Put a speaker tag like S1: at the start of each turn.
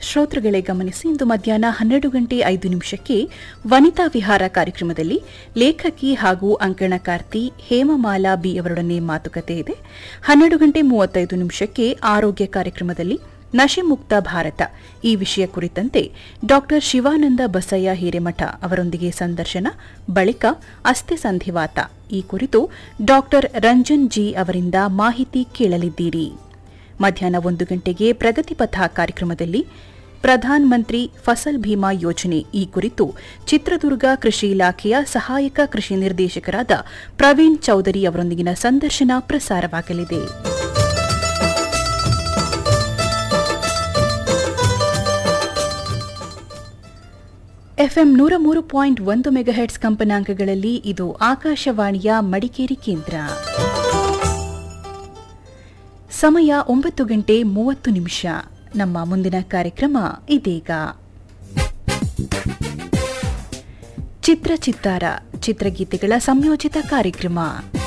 S1: ಶ್ರೋತೃಗಳೇ ಗಮನಿಸಿ ಇಂದು ಮಧ್ಯಾಹ್ನ ಹನ್ನೆರಡು ಗಂಟೆ ಐದು ನಿಮಿಷಕ್ಕೆ ವನಿತಾ ವಿಹಾರ ಕಾರ್ಯಕ್ರಮದಲ್ಲಿ ಲೇಖಕಿ ಹಾಗೂ ಅಂಕಣಕಾರ್ತಿ ಹೇಮಮಾಲಾ ಬಿ ಅವರೊಡನೆ ಮಾತುಕತೆ ಇದೆ ಹನ್ನೆರಡು ಗಂಟೆ ಮೂವತ್ತೈದು ನಿಮಿಷಕ್ಕೆ ಆರೋಗ್ಯ ಕಾರ್ಯಕ್ರಮದಲ್ಲಿ ನಶೆಮುಕ್ತ ಭಾರತ ಈ ವಿಷಯ ಕುರಿತಂತೆ ಡಾಕ್ಟರ್ ಶಿವಾನಂದ ಬಸಯ್ಯ ಹಿರೇಮಠ ಅವರೊಂದಿಗೆ ಸಂದರ್ಶನ ಬಳಿಕ ಅಸ್ಥಿ ಸಂಧಿವಾತ ಈ ಕುರಿತು ಡಾಕ್ಟರ್ ರಂಜನ್ ಜಿ ಅವರಿಂದ ಮಾಹಿತಿ ಕೇಳಲಿದ್ದೀರಿ ಮಧ್ಯಾಹ್ನ ಒಂದು ಗಂಟೆಗೆ ಪ್ರಗತಿಪಥ ಕಾರ್ಯಕ್ರಮದಲ್ಲಿ ಪ್ರಧಾನ ಮಂತ್ರಿ ಫಸಲ್ ಭೀಮಾ ಯೋಜನೆ ಈ ಕುರಿತು ಚಿತ್ರದುರ್ಗ ಕೃಷಿ ಇಲಾಖೆಯ ಸಹಾಯಕ ಕೃಷಿ ನಿರ್ದೇಶಕರಾದ ಪ್ರವೀಣ್ ಚೌಧರಿ ಅವರೊಂದಿಗಿನ ಸಂದರ್ಶನ ಪ್ರಸಾರವಾಗಲಿದೆ ಎಫ್ಎಂ ನೂರ ಮೂರು ಪಾಯಿಂಟ್ ಒಂದು ಮೆಗಾಹೆಟ್ಸ್ ಕಂಪನಾಂಕಗಳಲ್ಲಿ ಇದು ಆಕಾಶವಾಣಿಯ ಮಡಿಕೇರಿ ಕೇಂದ್ರ ಸಮಯ ಒಂಬತ್ತು ಗಂಟೆ ಮೂವತ್ತು ನಿಮಿಷ ನಮ್ಮ ಮುಂದಿನ ಕಾರ್ಯಕ್ರಮ ಇದೀಗ ಚಿತ್ರ ಚಿತ್ತಾರ ಚಿತ್ರಗೀತೆಗಳ ಸಂಯೋಜಿತ ಕಾರ್ಯಕ್ರಮ